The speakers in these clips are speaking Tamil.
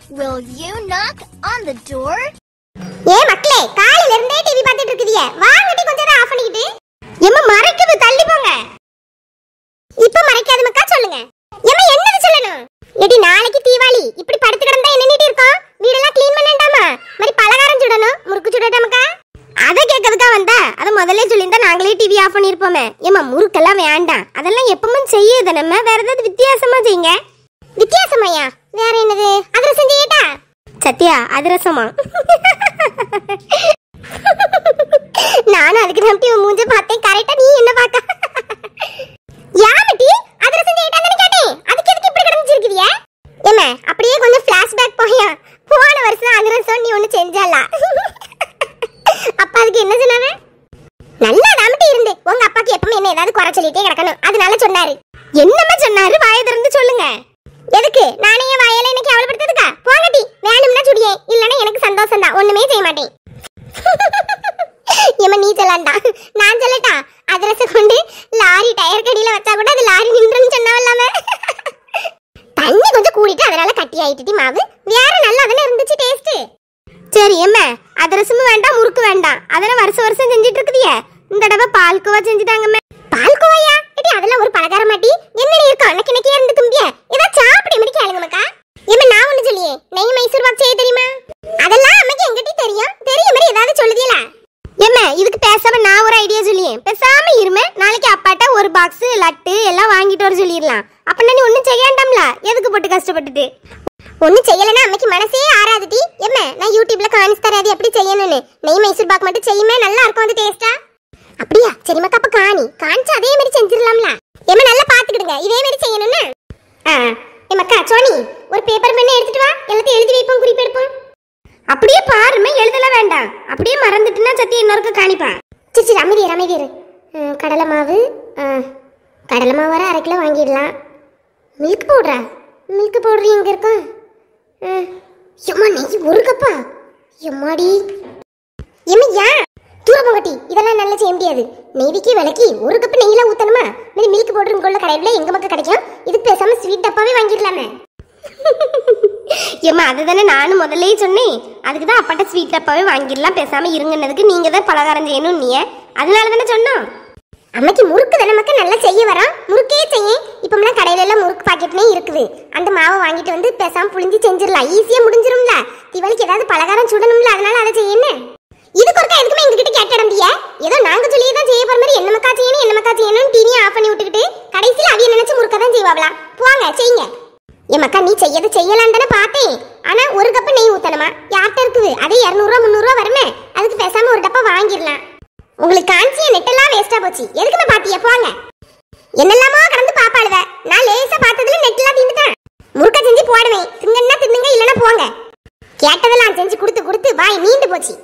Will you knock on the door? ஏ மக்களே காலையில இருந்தே டிவி பார்த்துட்டு இருக்குதிய வாங்கட்டி கொஞ்ச நேரம் ஆஃப் பண்ணிக்கிட்டு எம்மா மறைக்குது தள்ளி போங்க இப்ப மறைக்காத மக்கா சொல்லுங்க எம்மா என்னது சொல்லணும் எடி நாளைக்கு தீபாவளி இப்படி படுத்து கிடந்தா என்ன நீட்டி இருக்கோம் வீடெல்லாம் க்ளீன் பண்ணண்டாமா மாதிரி பலகாரம் சுடணும் முறுக்கு சுடட்டாமக்கா அத கேட்கறதுக்கா வந்தா அத முதல்ல சொல்லியிருந்தா நாங்களே டிவி ஆஃப் பண்ணிருப்போமே ஏமா முறுக்கெல்லாம் வேண்டாம் அதெல்லாம் எப்பவும் செய்யுது நம்ம வேற ஏதாவது வித்தியாசமா செய்யுங்க வித்தியாசமாயா வேற என்னது அதிரசம் செய்யட்டா சத்யா அதிரசமா நானும் அதுக்கு நம்பி உன் மூஞ்ச பார்த்தேன் கரெக்டா நீ என்ன பார்க்க யாமட்டி அதிரசம் செய்யட்டா தானே கேட்டேன் அதுக்கு எதுக்கு இப்படி கிடந்துச்சிருக்கிறியா ஏமா அப்படியே கொஞ்சம் ஃபிளாஷ்பேக் போயா போன வருஷம் அதிரசம் நீ ஒண்ணு செஞ்சாலா அப்பா அதுக்கு என்ன சொன்னாவே நல்லா நாமட்டி இருந்து உங்க அப்பாக்கு எப்பவுமே என்ன ஏதாவது குறை சொல்லிட்டே கிடக்கணும் அதனால சொன்னாரு என்னம்மா சொன்னாரு வாயை திறந்து சொல்லுங்க எதுக்கு நானே என் வாயால எனக்கு கேவலப்படுத்துறதுக்கா போங்கடி வேணும்னா சுடியே இல்லனா எனக்கு சந்தோஷம் தான் ஒண்ணுமே செய்ய மாட்டேன் ஏமா நீ சொல்லண்டா நான் சொல்லட்டா அதிரசம் கொண்டு லாரி டயர் கடியில வச்சா கூட அது லாரி நின்றுன்னு சொன்னவல்லாம தண்ணி கொஞ்சம் கூடிட்டு அதனால கட்டி ஆயிட்டுடி மாவு வேற நல்லா தானே இருந்துச்சு டேஸ்ட் சரி எம்ம அதிரசமும் வேண்டாம் முறுக்கு வேண்டாம் அதெல்லாம் வருஷம் வருஷம் செஞ்சுட்டு இருக்குதியே இந்த தடவை பால்கோவா செஞ்சுட்டாங்கம்மா பால்கோவாயா ஏடி அதெல்லாம் ஒரு பலகாரம் மாட்டி என்ன இருக்கும் அன்னைக்கு இன்னைக்கே இருந்து தும்பிய ஏதா சாப்பிடு மாதிரி கேளுங்க மக்கா ஏமா நான் ஒண்ணு சொல்லியே நெய் மைசூர் பாக் செய்ய தெரியுமா அதெல்லாம் அம்மைக்கு எங்கிட்ட தெரியும் தெரிய மாதிரி ஏதாவது சொல்லுதீங்களா ஏம்மா இதுக்கு பேசாம நான் ஒரு ஐடியா சொல்லியேன் பேசாம இருமே நாளைக்கு அப்பாட்ட ஒரு பாக்ஸ் லட்டு எல்லாம் வாங்கிட்டு வர சொல்லிடலாம் அப்ப நீ ஒண்ணும் செய்யாண்டாம்ல எதுக்கு போட்டு கஷ்டப்பட்டுட்டு ஒண்ணும் செய்யலனா அம்மைக்கு மனசே ஆறாதுடி எம்ம நான் யூடியூப்ல காணிச்சு தரேன் அது எப்படி செய்யணும்னு நெய் மைசூர் பாக் மட்டும் செய்யுமே நல்லா இருக்கும் அது டேஸ்டா அப்படியா சரி மக்கா அப்ப காணி காணிச்சு அதே மாதிரி செஞ்சிடலாம்ல எம்ம நல்லா பாத்துக்கிடுங்க இதே மாதிரி செய்யணும்னு ஆ ஏ மக்கா சோனி ஒரு பேப்பர் பெண்ணை எடுத்துட்டு வா எல்லாத்தையும் எழுதி வைப்போம் குறிப்பெடுப்போம் அப்படியே பாருமே எழுதலாம் வேண்டாம் அப்படியே மறந்துட்டுனா சத்தி இன்னொருக்க காணிப்பான் சரி சரி அமைதி இரு, அமைதி இரு ம், கடலை மாவு ஆ, கடலை மாவு வர அரை கிலோ வாங்கிடலாம் மில்க் பவுடரா மில்க் பவுடர் எங்க இருக்கும் ம், எம்மா நெய் ஒரு கப்பா எம்மாடி எம்மா ஏன் தூர போங்கட்டி இதெல்லாம் நல்லா செய்ய முடியாது நெய்விக்கு விலைக்கு ஒரு கப் நெய்லாம் ஊத்தணுமா மீதி மில்க் பவுடர் கொள்ள கடையில் எங்க மக்கள் கிடைக்கும் இதுக்கு பேசாம ஸ்வீட் டப்பாவே வாங்கிடலாமே ஏம்மா அதுதானே நானும் முதல்லயே சொன்னேன் அதுக்கு தான் அப்பாட்ட ஸ்வீட் டப்பாவே வாங்கிடலாம் பேசாம இருங்கன்னதுக்கு நீங்க தான் பலகாரம் செய்யணும் நீ அதனால தானே சொன்னோம் அம்மைக்கு முறுக்கு தானே மக்கள் நல்லா செய்ய வரோம் முறுக்கே செய்ய இப்போம்லாம் கடையில எல்லாம் முறுக்கு பாக்கெட்னே இருக்குது அந்த மாவை வாங்கிட்டு வந்து பேசாம புளிஞ்சு செஞ்சிடலாம் ஈஸியா முடிஞ்சிரும்ல தீபாவளிக்கு ஏதாவது பலகாரம் சுடணும்ல அதனால அதை செய்யணும் இதுக்கு ஒருக்கா எதுக்குமே எங்ககிட்ட கேட்டடம்பிய ஏதோ நாங்க சொல்லி தான் செய்ய போற மாதிரி என்ன மக்கா செய்யணும் என்ன மக்கா செய்யணும் டிவியை ஆஃப் பண்ணி விட்டுக்கிட்டு கடைசியில் அவிய நினைச்சு முறுக்க தான் செய்வாங்களாம் போங்க செய்யுங்க என் மக்கா நீ செய்யது செய்யலாம் தானே பார்த்தேன் ஆனா ஒரு கப்பு நெய் ஊத்தணுமா யார்கிட்ட இருக்குது அதே இரநூறுவா முந்நூறுவா வருமே அதுக்கு பேசாம ஒரு டப்பா வாங்கிடலாம் உங்களுக்கு காஞ்சிய நெட்டெல்லாம் வேஸ்டா போச்சு எதுக்குமே பாத்தியா போங்க என்னெல்லாமோ கடந்து பாப்பாளுவ நான் லேசா பார்த்ததுல நெட்டெல்லாம் தீந்துட்டேன் முறுக்க செஞ்சு போடுவேன் திங்கன்னா தின்னுங்க இல்லைன்னா போங்க கேட்டதெல்லாம் செஞ்சு கொடுத்து கொடுத்து வாய் நீண்டு போச்சு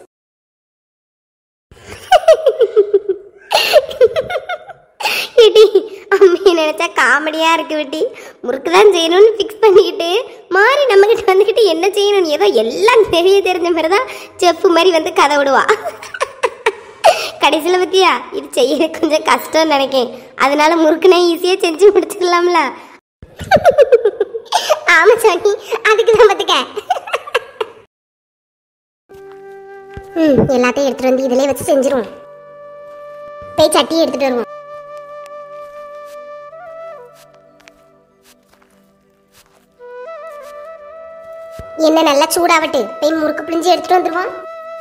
ஏடி அம்மையை நினைச்சா காமெடியா இருக்கு விட்டி முறுக்கு தான் செய்யணும்னு ஃபிக்ஸ் பண்ணிக்கிட்டு மாறி நம்ம கிட்ட வந்துக்கிட்டு என்ன செய்யணும் ஏதோ எல்லாம் தெரிய தெரிஞ்ச மாதிரி தான் செஃப் மாதிரி வந்து கதை விடுவா கடைசியில் பத்தியா இது செய்ய கொஞ்சம் கஷ்டம்னு நினைக்கேன் அதனால முறுக்குனா ஈஸியாக செஞ்சு முடிச்சிடலாம்ல ஆமா சாமி அதுக்கு தான் பார்த்துக்க ம் எல்லாத்தையும் எடுத்துட்டு வந்து இதிலே வச்சு செஞ்சிருவோம் போய் சட்டியை எடுத்துட்டு வருவோம் என்ன நல்லா சூடாவட்டு போய் முறுக்கு பிழிஞ்சு எடுத்துட்டு வந்துருவோம்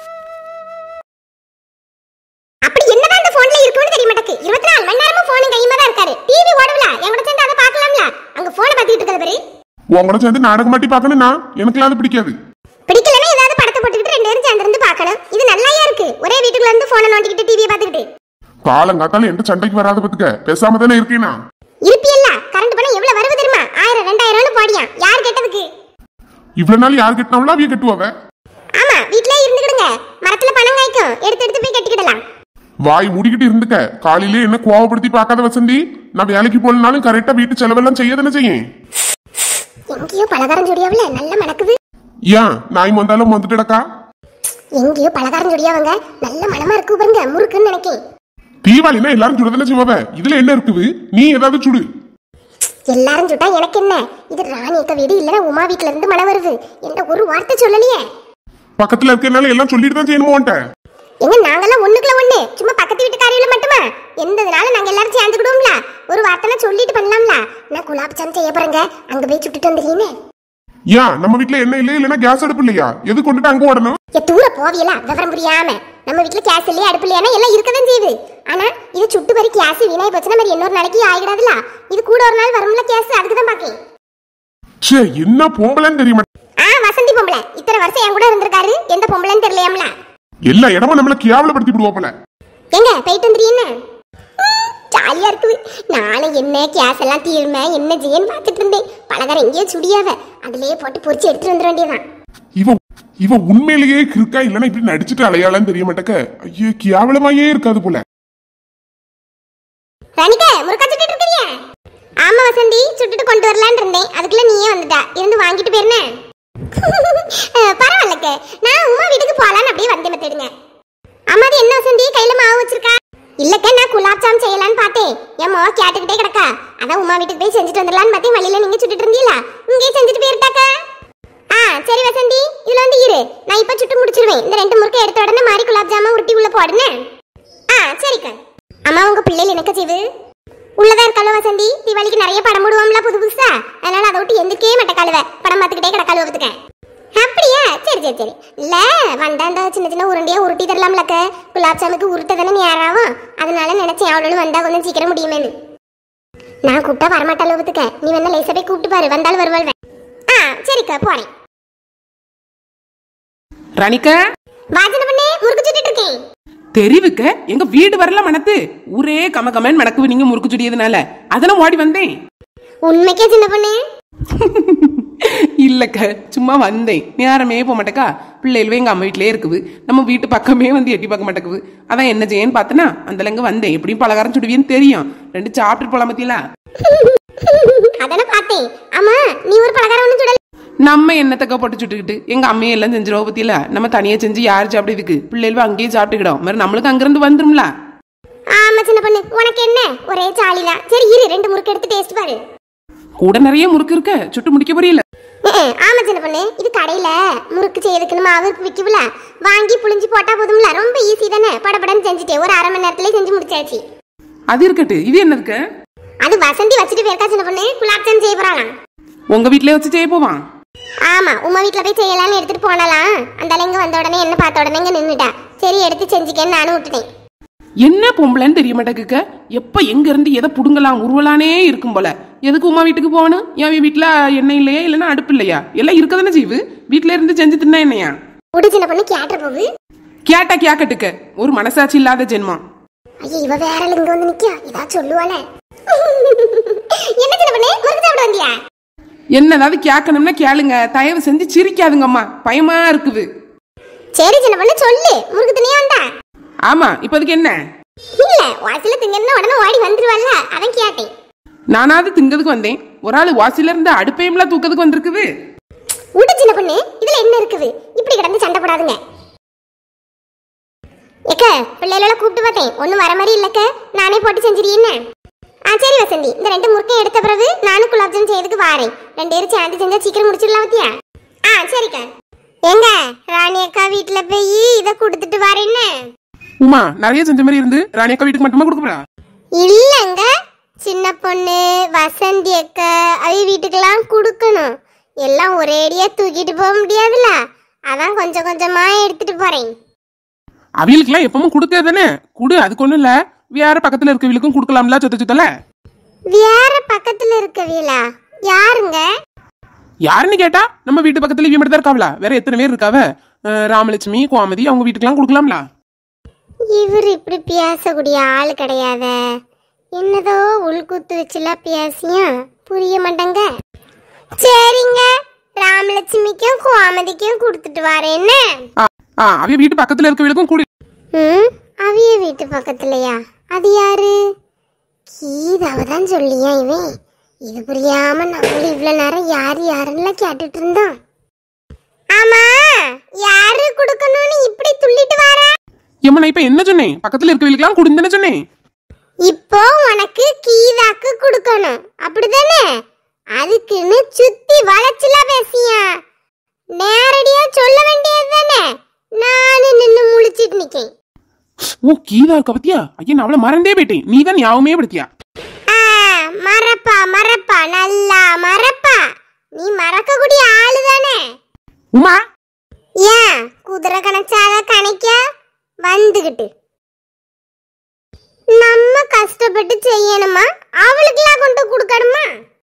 அப்படி என்னதான் அந்த போன்ல இருக்குன்னு தெரிய மாட்டேக்கு இருபத்தி நாலு மணி நேரமும் போன் கையுமா தான் இருக்காரு டிவி ஓடல என் கூட சேர்ந்து அதை பார்க்கலாம்ல அங்க போனை பார்த்துக்கிட்டு இருக்கிறது பாரு உன் கூட சேர்ந்து நாடகம் மாட்டி பார்க்கணும்னா எனக்குலாம் அது பிடிக்காது பிடிக்கலன்னா ஏதாவது படத்தை போட்டுக்கிட்டு ரெண்டு பேரும் சேர்ந்து இருந்து பார்க்கணும் இது நல்லாயா இருக்கு ஒரே வீட்டுக்குள்ள இருந்து போனை நோண்டிக்கிட்டு டிவியை பார்த்துக்கிட்டு காலங்காத்தால எந்த சண்டைக்கு வராத பத்துக்க பேசாம தானே இருக்கேனா இருப்பியல்ல கரண்ட் பணம் எவ்வளவு வருது தெரியுமா ஆயிரம் ரெண்டாயிரம்னு போடியா யார் கேட்டதுக்கு இவ்வளவு நாள் யார் கட்டினாலும் அவிய கட்டுவாவ ஆமா வீட்லயே இருந்துக்கிடுங்க மரத்துல பணம் காய்க்கும் எடுத்து எடுத்து போய் கட்டிக்கிடலாம் வாய் மூடிக்கிட்டு இருந்துக்க காலையிலே என்ன கோவப்படுத்தி பார்க்காத வசந்தி நான் வேலைக்கு போனாலும் கரெக்டா வீட்டு செலவெல்லாம் செய்ய தானே செய்யும் எங்கேயோ பலகாரம் ஜோடியாவுல நல்ல மணக்குது ஏன் நாய் வந்தாலும் வந்துட்டுடக்கா எங்கேயோ பலகாரம் ஜோடியாவங்க நல்ல மனமா இருக்கு பாருங்க முறுக்குன்னு நினைக்கேன் தீபாவளினா எல்லாரும் சுடுதானே செய்வாவ இதுல என்ன இருக்குது நீ ஏதாவது சுடு எல்லாரும் சுட்டா எனக்கு என்ன இது ராணி அக்கா வீடு இல்லைன்னா உமா வீட்ல இருந்து மழை வருது என்ன ஒரு வார்த்தை சொல்லலையே பக்கத்துல இருக்கறனால எல்லாம் சொல்லிட்டு தான் செய்யணுமோன்ட்ட எங்க நாங்கெல்லாம் ஒண்ணுக்குள்ள ஒண்ணு சும்மா பக்கத்து வீட்டுக்காரியில மட்டுமா எந்ததுனால நாங்க எல்லாரும் சேர்ந்துக்கிடுவோம்ல ஒரு வார்த்தை சொல்லிட்டு பண்ணலாம்ல நான் குலாப் ஜாம் செய்ய போறேங்க அங்க போய் சுட்டுட்டு வந்துடுறீங்க ஏன் நம்ம வீட்ல என்ன இல்லையா இல்லைன்னா கேஸ் அடுப்பு இல்லையா எது கொண்டுட்டு அங்க ஓடணும் ஏ தூர போவியல விவரம் புரியாம நம்ம வீட்ல கேஸ் இல்லையா அடுப்பு இல்லையா எல்லாம் இருக்கதான் செய்யுது ஆனா இது சுட்டு வரை கேஸ் வீணாய் போச்சுன்னா மாதிரி இன்னொரு நாளைக்கு ஆகிடாதுல இது கூட ஒரு நாள் வரும்ல கேஸ் அதுக்கு தான் பாக்கேன் ச்சே என்ன பொம்பளைன்னு தெரிய மாட்டேன் ஆ வசந்தி பொம்பளை இத்தனை வருஷம் என் கூட இருந்திருக்காரு எந்த பொம்பளைன்னு தெரியலையாம்ல எல்லா இடமும் நம்மள கேவலப்படுத்தி விடுவோம் போல எங்க போயிட்டு வந்துறீங்க ஜாலியா இருக்குது நானும் என்ன கேஸ் எல்லாம் தீருமே என்ன செய்யன்னு பார்த்துட்டு இருந்தேன் பலகாரம் எங்கேயோ சுடியாவ அதுலயே போட்டு பொரிச்சு எடுத்துட்டு வந்துட வேண்டியதான் இவ இவ உண்மையிலேயே இருக்கா இல்லைன்னா இப்படி நடிச்சுட்டு அலையாளான்னு தெரிய மாட்டேக்க ஐயோ கேவலமாயே இருக்காது போல ராணிகா முறுக்கா சுட்டுட்டு இருக்கிறியா ஆமா வசந்தி சுட்டுட்டு கொண்டு வரலான்னு இருந்தேன் அதுக்குள்ள நீயே வந்துட்டா இருந்து வாங்கிட்டு போயிருனே பரவாயில்லக்க நான் உமா வீட்டுக்கு போலான்னு அப்படியே வந்தேன் மத்தடுங்க அம்மாடி என்ன வசந்தி கையில மாவு வச்சிருக்கா இல்லக்க நான் குலாப் ஜாம் செய்யலான்னு பார்த்தேன் என் மாவ கேட்டுக்கிட்டே கிடக்கா அதான் உமா வீட்டுக்கு போய் செஞ்சுட்டு வந்துடலான்னு பார்த்தேன் வழியில நீங்க சுட்டுட்டு இருந்தீங்களா இங்கே செஞ்சுட்டு போயிருட்டாக்கா ஆ சரி வசந்தி இதுல வந்து இரு நான் இப்ப சுட்டு முடிச்சிருவேன் இந்த ரெண்டு முறுக்கை எடுத்த உடனே மாறி குலாப் ஜாமுன் உருட்டி உள்ள போடுனே ஆ சரிக்கா அம்மா உங்க பிள்ளைகள் எனக்கு செய்வு உள்ளதா இருக்கல வசந்தி தீபாவளிக்கு நிறைய படம் போடுவோம்ல புது புதுசா அதனால அதை விட்டு எந்திரிக்கவே மாட்டேன் கழுவ படம் பார்த்துக்கிட்டே கிடக்காlu பார்த்துக்க அப்படியா சரி சரி சரி இல்ல வந்தா இந்த சின்ன சின்ன உருண்டையா உருட்டி தரலாம்லக்க குலாப் ஜாமுக்கு உருட்ட தானே நேராகும் அதனால நினைச்சேன் அவளும் வந்தா கொஞ்சம் சீக்கிரம் முடியுமேனு நான் கூப்பிட்டா வரமாட்டாள் பார்த்துக்க நீ வேணா லேசா போய் கூப்பிட்டு பாரு வந்தாலும் வருவாள் ஆ சரிக்கா போறேன் ரணிகா வாஜன பண்ணே முறுக்கு சுட்டுட்டு இருக்கேன் தெரிவுக்க எங்க வீடு வரல மனத்து ஊரே கம கமன் மணக்கு நீங்க முறுக்கு சுடியதுனால அதெல்லாம் ஓடி வந்தேன் உண்மைக்கே சின்ன பொண்ணு இல்லக்க சும்மா வந்தேன் நேரமே போக மாட்டேக்கா பிள்ளைகளே எங்க அம்மா வீட்டிலே இருக்குது நம்ம வீட்டு பக்கமே வந்து எட்டி பார்க்க மாட்டேக்குது அதான் என்ன செய்யன்னு பார்த்தனா அந்தலங்க வந்தேன் எப்படியும் பலகாரம் சுடுவியன்னு தெரியும் ரெண்டு சாப்பிட்டு போலாம் பத்தியலா அதானே பார்த்தேன் ஆமா நீ ஒரு பலகாரம் ஒன்றும் சுடல நம்ம என்னத்தக்க போட்டு சுட்டுக்கிட்டு எங்க அம்மையை எல்லாம் செஞ்சிருவோம் பத்தியில நம்ம தனியா செஞ்சு யார் சாப்பிடுறதுக்கு பிள்ளைகள் அங்கேயே சாப்பிட்டுக்கிடும் மாதிரி நம்மளுக்கு அங்கிருந்து வந்துரும்ல ஆமா சின்ன பொண்ணு உனக்கு என்ன ஒரே ஜாலி தான் சரி இரு ரெண்டு முறுக்கு எடுத்து டேஸ்ட் பாரு கூட நிறைய முறுக்கு இருக்க சுட்டு முடிக்க புரியல ம்ம். ஆமா சின்ன பொண்ணு இது கடையில முறுக்கு செய்யறதுக்கு மாவு விற்கும்ல வாங்கி புளிஞ்சு போட்டா போதும்ல ரொம்ப ஈஸி தானே படபடன்னு செஞ்சுட்டே ஒரு அரை மணி நேரத்துல செஞ்சு முடிச்சாச்சு அது இருக்கட்டு இது என்னதுக்கு அது வசந்தி வச்சுட்டு போயிருக்கா சின்ன பொண்ணு குலாப் ஜாம் செய்ய போறாளாம் உங்க வீட்லயே வச்சு செய்ய போவான் ஆமா உமா வீட்ல போய் செய்யலாம்னு எடுத்துட்டு போனாலாம் அந்த இங்க வந்த உடனே என்ன பார்த்த உடனே இங்க நின்னுட்டா சரி எடுத்து செஞ்சுக்கேன்னு நானும் விட்டுட்டேன் என்ன பொம்பளைன்னு தெரிய மாட்டேங்குக்க எப்ப எங்க இருந்து எதை புடுங்கலாம் உருவலானே இருக்கும் போல எதுக்கு உமா வீட்டுக்கு போகணும் என் வீட்டுல எண்ணெய் இல்லையா இல்லைன்னா அடுப்பு இல்லையா எல்லாம் இருக்க தானே செய்வு வீட்டுல இருந்து செஞ்சு தின்னா என்னையா விடு சின்ன பொண்ணு கேட்ட போகுது கேட்டா கேக்கட்டுக்க ஒரு மனசாட்சி இல்லாத ஜென்மம் ஐயோ இவ வேற ஆளு இங்க வந்து நிக்கா இதா சொல்லுவாள என்ன சின்ன பொண்ணு முறுக்கு சாப்பிட வந்தியா என்னதாவது கேட்கணும்னா கேளுங்க தயவு செஞ்சு சிரிக்காதுங்கம்மா பயமா இருக்குது சரி சின்ன பொண்ணு சொல்லு முறுக்கு துணியா வந்தா ஆமா இப்ப அதுக்கு என்ன இல்ல வாசில திங்கன்னா உடனே ஓடி வந்துருவாள்ல அதான் கேட்டேன் நானாவது திங்கிறதுக்கு வந்தேன் ஒரு ஆள் வாசில இருந்து அடுப்பையும்லாம் தூக்கிறதுக்கு வந்திருக்குது விடு சின்ன பொண்ணு இதுல என்ன இருக்குது இப்படி கிடந்து சண்டை போடாதுங்க ஏக்க பிள்ளைகளோட கூப்பிட்டு பார்த்தேன் ஒன்றும் வர மாதிரி இல்லக்க நானே போட்டு செஞ்சிருக்கேன்னு ஆ சரி வசந்தி இந்த ரெண்டு முறுக்கையும் எடுத்த பிறகு நானும் குலாப் ஜாம் செய்யறதுக்கு வாரேன் ரெண்டு பேரும் சேர்ந்து செஞ்சா சீக்கிரம் முடிச்சிடலாம் பத்தியா ஆ சரிக்கா எங்க ராணி அக்கா வீட்டுல போய் இதை கொடுத்துட்டு வரேன்னு உமா நிறைய செஞ்ச மாதிரி இருந்து ராணி அக்கா வீட்டுக்கு மட்டுமா கொடுக்க போறா இல்லங்க சின்ன பொண்ணு வசந்தி அக்கா அவ வீட்டுக்கெல்லாம் கொடுக்கணும் எல்லாம் ஒரேடியா தூக்கிட்டு போக முடியாதுல அதான் கொஞ்சம் கொஞ்சமா எடுத்துட்டு போறேன் அவியலுக்குலாம் எப்பவும் கொடுக்கறது தானே குடு அதுக்கு ஒண்ணும் இல்ல வேற பக்கத்துல இருக்கவங்களுக்கும் கொடுக்கலாம்ல சொத்த சொத்தல வேற பக்கத்துல இருக்கவீங்களா யாருங்க யாருன்னு கேட்டா நம்ம வீட்டு பக்கத்துல இவன் மட்டும் தான் இருக்காவளா வேற எத்தனை பேர் இருக்காவ அஹ் ராமலட்சுமி கோமதி அவங்க வீட்டுக்கெல்லாம் கொடுக்கலாம்ல இவர் இப்படி பேசக்கூடிய ஆள் கிடையாத என்னதோ உள்குத்து வச்சுலாம் பேசியும் புரிய மாட்டேங்க சரிங்க ராமலட்சுமிக்கும் கோமதிக்கும் கொடுத்துட்டு வரேன்னு ஆ, ஆ அவிய வீட்டு பக்கத்துல இருக்கவங்களுக்கும் கொடு ம் அவிய வீட்டு பக்கத்துலயா அது யாரு கீதாவை தான் சொல்லியா இவன் இது புரியாம நம்மளும் இவ்வளவு நேரம் யாரு யாருன்னு கேட்டுட்டு இருந்தோம் ஆமா யாரு கொடுக்கணும்னு இப்படி துள்ளிட்டு வர ஏம்மா நான் இப்ப என்ன சொன்னேன் பக்கத்துல இருக்கவங்களுக்கெல்லாம் கொடுன்னு தானே சொன்னேன் இப்போ உனக்கு கீதாக்கு கொடுக்கணும் அப்படிதானே அதுக்குன்னு சுத்தி வளைச்சுல பேசியா நேரடியா சொல்ல வேண்டியது தானே நானு நின்னு முழிச்சிட்டு நிக்கேன் ஓ கீதா இருக்க பத்தியா ஐயா நான் அவளை மறந்தே போயிட்டேன் நீ தான் ஞாபகமே படுத்தியா ஆ, மறப்பா மறப்பா நல்லா மறப்பா நீ மறக்கக்கூடிய ஆளு தானே உமா ஏன் குதிரை கணச்சாத கணக்க வந்துகிட்டு நம்ம கஷ்டப்பட்டு செய்யணுமா அவளுக்கெல்லாம் கொண்டு கொடுக்கணுமா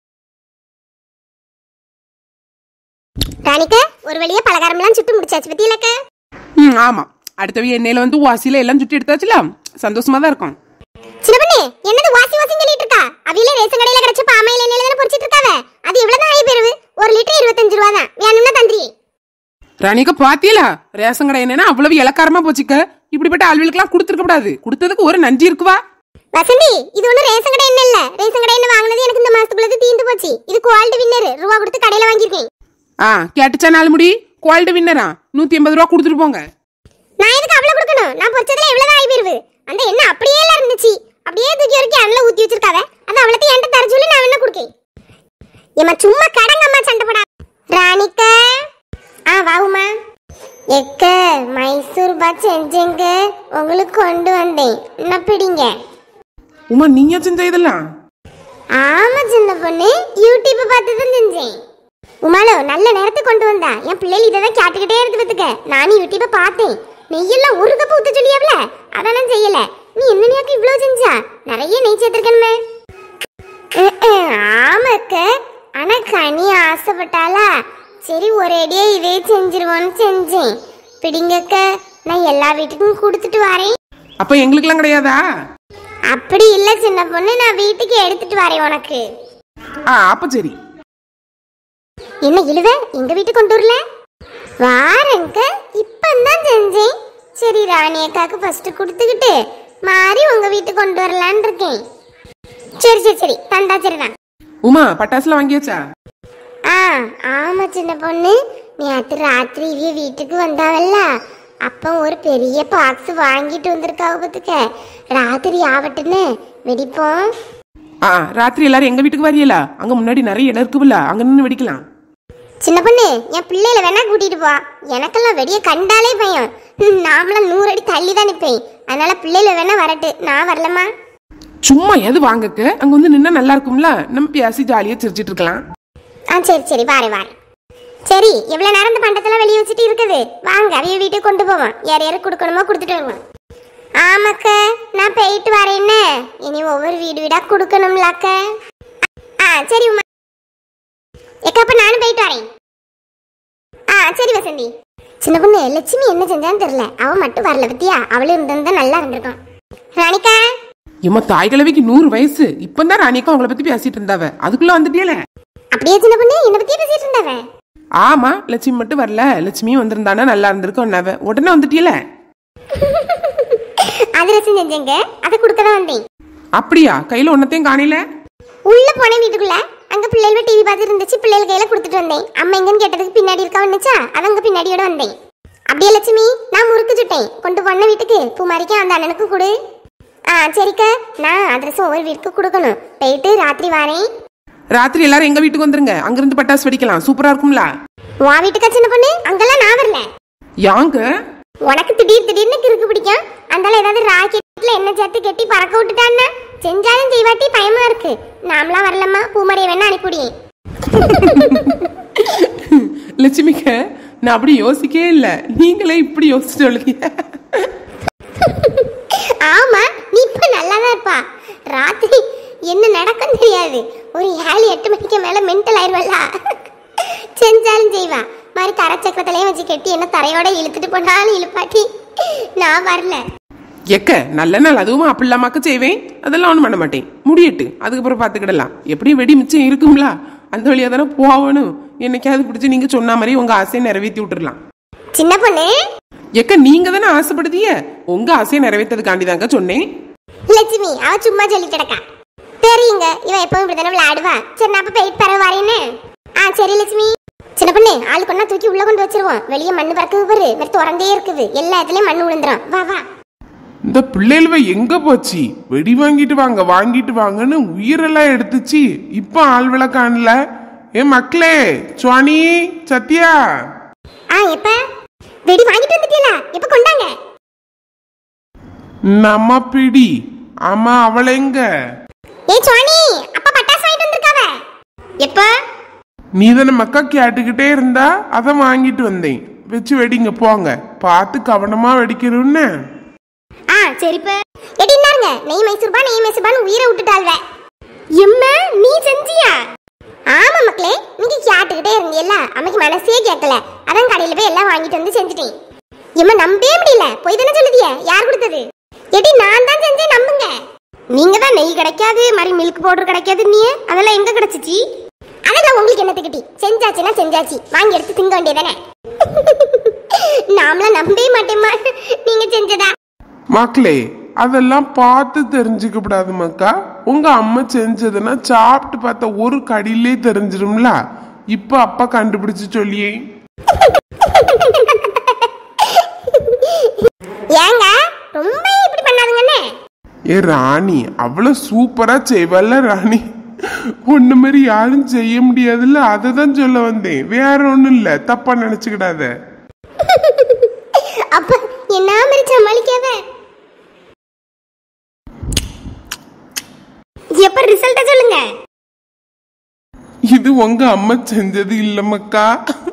ராணிக்க ஒரு வழியா பலகாரம் எல்லாம் சுட்டு முடிச்சாச்சு பத்தியிலக்க ம் ஆமா அடுத்தவி எண்ணெயில வந்து வாசியில எல்லாம் சுட்டி எடுத்தாச்சுல சந்தோஷமா தான் இருக்கும் சின்ன பண்ணு என்னது வாசி வாசி சொல்லிட்டு இருக்கா அவியில ரேஷன் கடையில கிடைச்ச பாமையில எண்ணெயில தானே பொரிச்சிட்டு இருக்காவ அது இவ்வளவுதான் ஆகி போயிருவு ஒரு லிட்டர் இருபத்தஞ்சு ரூபா தான் வேணும்னா தந்திரி ராணிக்க பாத்தியலா ரேஷன் கடை என்னன்னா அவ்வளவு இலக்காரமா போச்சுக்க இப்படிப்பட்ட ஆள்களுக்கெல்லாம் கொடுத்துருக்க கூடாது கொடுத்ததுக்கு ஒரு நன்றி இருக்குவா வசந்தி இது ஒண்ணு ரேஷன் கடை எண்ணெய் இல்ல ரேஷன் கடை எண்ணெய் வாங்குனது எனக்கு இந்த மாசத்துக்குள்ளது தீந்து போச்சு இது குவாலிட்டி வின்னர் ரூபா கொடுத்து கடையில வாங்கியிருக்கேன் ஆ கேட்டுச்சா நாலு முடி குவாலிட்டி வின்னரா நூத்தி எண்பது ரூபா கொடுத்துட்டு போங்க நான் எதுக்கு அவ்வளவு கொடுக்கணும் நான் பொரிச்சதுல எவ்வளவு ஆகி போயிருவு அந்த எண்ணெய் அப்படியே எல்லாம் இருந்துச்சு அப்படியே தூக்கி வரைக்கும் அண்ணல ஊத்தி வச்சிருக்காவ அது அவ்வளத்தையும் என்கிட்ட தர சொல்லி நான் என்ன கொடுக்கேன் ஏமா சும்மா கடங்கம்மா சண்டை போடா ராணிக்க ஆ வாவுமா எக்க மைசூர் பாத் செஞ்சேங்க உங்களுக்கு கொண்டு வந்தேன் என்ன பிடிங்க உமா நீயா செஞ்ச இதெல்லாம் ஆமா சின்ன பொண்ணு யூடியூப் பார்த்து தான் செஞ்சேன் உமாலோ நல்ல நேரத்துக்கு கொண்டு வந்தா என் பிள்ளைகள் இதை தான் கேட்டுக்கிட்டே இருந்து பத்துக்க நானும் யூடியூப்பை பார்த்தேன் நெய்யெல்லாம் ஒரு கப்பு ஊத்த சொல்லியாவல அதான் நான் செய்யல நீ என்ன நேரத்துக்கு இவ்வளவு செஞ்சா நிறைய நெய் சேர்த்திருக்கணுமே அஹ், அஹ், ஆமாக்க ஆனா கனி ஆசைப்பட்டாளா சரி ஒரேடியா இதே செஞ்சிருவோன்னு செஞ்சேன் பிடிங்கக்க நான் எல்லா வீட்டுக்கும் கொடுத்துட்டு வரேன் அப்ப எங்களுக்கெல்லாம் கிடையாதா அப்படி இல்ல சின்ன பொண்ணு நான் வீட்டுக்கு எடுத்துட்டு வரேன் உனக்கு ஆ அப்ப சரி என்ன இழுவ எங்க வீட்டுக்கு கொண்டு வரல வாரங்க இப்பந்தான் செஞ்சேன் சரி ராணி அக்காக்கு ஃபர்ஸ்ட் கொடுத்துக்கிட்டு மாறி உங்க வீட்டுக்கு கொண்டு வரலான்னு இருக்கேன் சரி சரி சரி தந்தா சரிதான் உமா பட்டாசுலாம் வாங்கியாச்சா ஆ ஆமா சின்ன பொண்ணு நேற்று ராத்திரி இவிய வீட்டுக்கு வந்தாவல்ல அப்போ ஒரு பெரிய பாக்ஸ் வாங்கிட்டு வந்திருக்காவ பத்துக்க ராத்திரி ஆவட்டுன்னு வெடிப்போம் ஆ ராத்திரி எல்லாரும் எங்க வீட்டுக்கு வரியலா அங்க முன்னாடி நிறைய இடம் இருக்குல்ல அங்க நின்று வெடிக்கலாம் சின்ன பொண்ணு என் பிள்ளையில வேணா கூட்டிட்டு போ எனக்கெல்லாம் வெடிய கண்டாலே பயம் ம், நாமளாம் நூறு அடி தள்ளி தான் நிப்பேன் அதனால பிள்ளையில வேணா வரட்டு நான் வரலமா சும்மா எது வாங்கக்க அங்க வந்து நின்னா நல்லா இருக்கும்ல நம்ம பேசி ஜாலியா சிரிச்சிட்டு இருக்கலாம் ஆ சரி சரி வாரே வாரே சரி எவ்வளவு நேரம் இந்த பண்டத்தெல்லாம் வெளியே வச்சுட்டு இருக்குது வாங்க அவைய வீட்டுக்கு கொண்டு போவோம் யார் யாருக்கு கொடுக்கணுமோ கொடுத்துட்டு வருவோம் ஆமாக்க நான் போயிட்டு வரேன்னு இனி ஒவ்வொரு வீடு வீடா கொடுக்கணும்லாக்க ஆ சரி உமா எக்கா அப்ப நானும் போயிட்டு வரேன் ஆ சரி வசந்தி சின்ன பொண்ணு லட்சுமி என்ன செஞ்சான்னு தெரியல அவ மட்டும் வரல பத்தியா அவளும் இருந்திருந்தா நல்லா இருந்திருக்கும் ராணிக்கா ஏம்மா தாய் கிழவிக்கு நூறு வயசு இப்பதான் ராணிக்கா உங்களை பத்தி பேசிட்டு இருந்தாவ அதுக்குள்ள வந்துட்டியல அப்படியே சின்ன பொண்ணு என்ன பத்தி பேசிட்டு இருந்தாவ ஆமா லட்சுமி மட்டும் வரல லட்சுமியும் வந்திருந்தானா நல்லா இருந்திருக்கும் உடனே வந்துட்டியல அதிரசம் செஞ்சேங்க அதை கொடுக்க தான் வந்தேன் அப்படியா கையில ஒன்னத்தையும் காணையில உள்ள போனேன் வீட்டுக்குள்ள அங்க பிள்ளைகள் டிவி பார்த்துட்டு இருந்துச்சு பிள்ளைகள் கையில கொடுத்துட்டு வந்தேன் அம்மா எங்கன்னு கேட்டதுக்கு பின்னாடி இருக்கா வந்துச்சா அதங்க பின்னாடியோட வந்தேன் அப்படியே லட்சுமி நான் முறுக்கு சுட்டேன் கொண்டு போன வீட்டுக்கு பூமாரிக்கு அந்த அண்ணனுக்கு கொடு ஆ சரிக்கா நான் அதிரசம் ஒவ்வொரு வீட்டுக்கு கொடுக்கணும் போயிட்டு ராத்திரி வரேன் ராத்திரி எல்லாரும் எங்க வீட்டுக்கு வந்துருங்க அங்கிருந்து பட்டாசு வெடிக்கலாம் சூப்பரா இருக்கும்ல உன் வீட்டுக்கா சின்ன பொண்ணு அங்கெல்லாம் நான் வரல யாங்க உனக்கு திடீர் திடீர்னு கிறுக்கு பிடிக்கும் அந்தால ஏதாவது ராக்கெட்ல என்ன சேர்த்து கெட்டி பறக்க விட்டுட்டான்னா செஞ்சாலும் செய்வாட்டி பயமா இருக்கு நாமலாம் வரலம்மா பூமரியை வேணா அனுப்பிவிடியேன் லட்சுமிக்க நான் அப்படி யோசிக்கவே இல்ல நீங்களே இப்படி யோசிச்சுட்டு சொல்லுங்க ஆமா நீ இப்ப நல்லா தான் இருப்பா ராத்திரி என்ன நடக்கும் தெரியாது ஒரு ஏழு எட்டு மணிக்கு மேல மென்டல் ஆயிருவல்ல செஞ்சாலும் செய்வா மாதிரி தர சக்கரத்திலையும் வச்சு கெட்டி என்ன தரையோட இழுத்துட்டு போனாலும் இழுப்பாட்டி நான் வரல எக்க நல்ல நாள் அதுவும் அப்படிலாமாக்க செய்வேன் அதெல்லாம் ஒன்றும் பண்ண மாட்டேன் முடியட்டு அதுக்கப்புறம் பார்த்துக்கிடலாம் எப்படியும் வெடி மிச்சம் இருக்கும்ல அந்த வழியா தானே போகணும் என்னைக்காவது பிடிச்சி நீங்க சொன்ன மாதிரி உங்க ஆசையை நிறைவேற்றி விட்டுறலாம் சின்ன பொண்ணு எக்க நீங்க தானே ஆசைப்படுதீங்க உங்க ஆசையை நிறைவேற்றதுக்காண்டி தாங்க சொன்னேன் லட்சுமி அவ சும்மா சொல்லிட்டு கிடக்கா தெரியுங்க இவ எப்பவும் இப்படி தானே விளையாடுவா சரி நான் அப்ப போயிட்டு பிறகு வரேன்னு ஆ சரி லட்சுமி சின்ன பொண்ணு ஆளு கொண்டா தூக்கி உள்ள கொண்டு வச்சிருவோம் வெளியே மண்ணு பறக்குது பாரு மாதிரி திறந்தே இருக்குது எல்லா இடத்துலயும் மண்ணு விழுந்துரும் வா வா இந்த பிள்ளைகள எங்க போச்சு வெடி வாங்கிட்டு வாங்க வாங்கிட்டு வாங்கன்னு உயிரெல்லாம் எடுத்துச்சு இப்ப ஆள் விளக்கான்ல ஏ மக்களே சுவாணி சத்யா ஆ எப்ப வெடி வாங்கிட்டு வந்துட்டீங்களா எப்ப கொண்டாங்க நம்ம பிடி ஆமா அவளை எங்க ஏய் சுவாணி அப்பா பட்டாசு வாங்கிட்டு வந்திருக்காவ எப்ப நீ தானே மக்கா கேட்டுக்கிட்டே இருந்தா அதை வாங்கிட்டு வந்தேன் வச்சு வெடிங்க போங்க பார்த்து கவனமா வெடிக்கணும்னு ஆ சரிப்ப எடி இந்தாருங்க நெய் மைசூர்பா நெய் மைசூர்பான்னு உயிரை விட்டுட்டாள்வ எம்மா நீ செஞ்சியா ஆமா மக்களே நீங்க கேட்டுக்கிட்டே இருந்தீல்ல அம்மைக்கு மனசே கேட்கல அதான் கடையில போய் எல்லாம் வாங்கிட்டு வந்து செஞ்சுட்டேன் எம்மா நம்பவே முடியல போய் தானே சொல்லுதிய யார் கொடுத்தது எடி நான் தான் செஞ்சேன் நம்புங்க நீங்க தான் நெய் கிடைக்காது மாதிரி மில்க் பவுடர் கிடைக்காது நீ அதெல்லாம் எங்க கிடைச்சிச்சு அதெல்லாம் உங்களுக்கு என்ன திக்கட்டி செஞ்சாச்சுன்னா செஞ்சாச்சு வாங்கி எடுத்து திங்க வேண்டியதானே நாமளாம் நம்பவே மாட்டேம்மா நீங்க செஞ்சதா மக்களே அதெல்லாம் பார்த்து தெரிஞ்சுக்க கூடாது மக்கா உங்க அம்மா செஞ்சதுன்னா சாப்பிட்டு பார்த்த ஒரு கடியிலே தெரிஞ்சிரும்ல இப்ப அப்பா கண்டுபிடிச்சு சொல்லியே ஏங்க ரொம்ப இப்படி பண்ணாதுங்கண்ணே ஏ ராணி அவ்வளவு சூப்பரா செய்வல்ல ராணி ஒண்ணு மாதிரி யாரும் செய்ய முடியாதுல்ல அதை தான் சொல்ல வந்தேன் வேற ஒண்ணும் இல்ல தப்பா நினைச்சுக்கிடாத அப்ப என்ன மாதிரி சமாளிக்காத எப்ப ரிசல்ட்ட சொல்லுங்க இது உங்க அம்மா செஞ்சது இல்ல மக்கா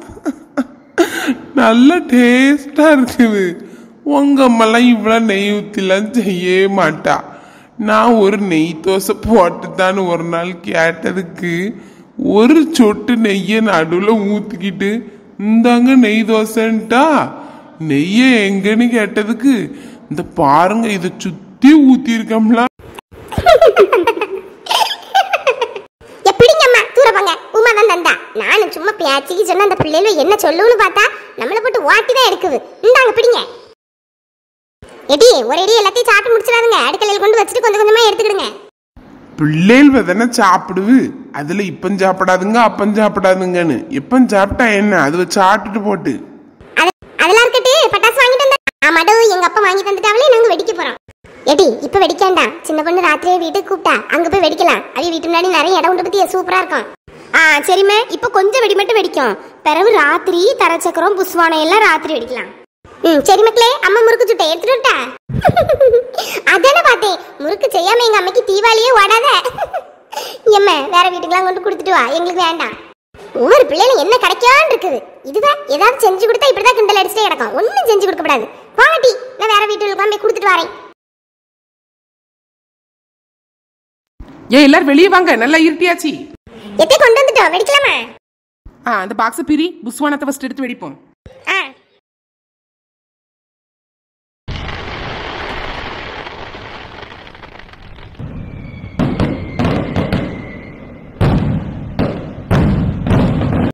நல்ல டேஸ்டா இருக்குது உங்க அம்மாலாம் இவ்வளவு நெய் ஊத்திலாம் செய்யவே மாட்டா நான் ஒரு நெய் தோசை போட்டுத்தான்னு ஒரு நாள் கேட்டதுக்கு ஒரு சொட்டு நெய்யை நடுவில் ஊத்திக்கிட்டு இந்தாங்க நெய் தோசைன்ட்டா நெய்யை எங்கன்னு கேட்டதுக்கு இந்த பாருங்க இதை சுத்தி ஊத்திருக்கோம்ல எப்படிங்க அம்மா தூரப்பாங்க உமா தான் தந்தா நானும் சும்மா பேச்சுக்கு சொன்ன அந்த பிள்ளைகள் என்ன சொல்லுன்னு பார்த்தா நம்மள போட்டு வாட்டி தான் எடுக்குது இந்தாங்க பிடிங்க எடி ஒரு அடி எல்லாத்தையும் சாப்பிட்டு முடிச்சிடாதுங்க அடுக்கலையில் கொண்டு வச்சுட்டு கொஞ்சம் கொஞ்சமா எடுத்துக்கிடுங்க பிள்ளைகள் தானே சாப்பிடுவு அதுல இப்பம் சாப்பிடாதுங்க அப்பம் சாப்பிடாதுங்கன்னு எப்பம் சாப்பிட்டா என்ன அது வச்சு சாப்பிட்டுட்டு போட்டு அது அதெல்லாம் இருக்கட்டு பட்டாசு வாங்கிட்டு வந்தா ஆமாடோ எங்க அப்பா வாங்கி தந்துட்டாவளே நாங்க வெடிக்க போறோம் எடி இப்ப வெடிக்காண்டாம் சின்ன பொண்ணு ராத்திரியே வீட்டுக்கு கூப்பிட்டா அங்க போய் வெடிக்கலாம் அவி வீட்டு முன்னாடி நிறைய இடம் உண்டு பத்தியா சூப்பரா இருக்கும் ஆ சரிம்மா இப்ப கொஞ்சம் வெடி மட்டும் வெடிக்கும் பிறகு ராத்திரி தரச்சக்கரம் புஸ்வானம் எல்லாம் ராத்திரி வெடிக்கலாம் ம் சரி மக்களே அம்மா முறுக்கு சுட்ட எடுத்துட்டு வரட்டா? அதானே பார்த்தேன் முறுக்கு செய்யாம எங்க அம்மைக்கு தீபாவளியே ஓடாத எம்ம வேற வீட்டுக்கெல்லாம் கொண்டு கொடுத்துட்டு வா எங்களுக்கு வேண்டாம் ஒவ்வொரு பிள்ளைகளும் என்ன கிடைக்கான்னு இருக்குது இதுதான் ஏதாவது செஞ்சு கொடுத்தா இப்படிதான் கிண்டல் அடிச்சுட்டே கிடக்கும் ஒன்றும் செஞ்சு கொடுக்க கூடாது வாங்கட்டி நான் வேற வீட்டுக்கு போய் கொடுத்துட்டு வரேன் ஏன் எல்லாரும் வெளியே வாங்க நல்லா இருட்டியாச்சு எத்தை கொண்டு வந்துட்டோம் வெடிக்கலாமா ஆ அந்த பாக்ஸை பிரி புஸ்வானத்தை ஃபர்ஸ்ட் எடுத்து வெடிப்போம்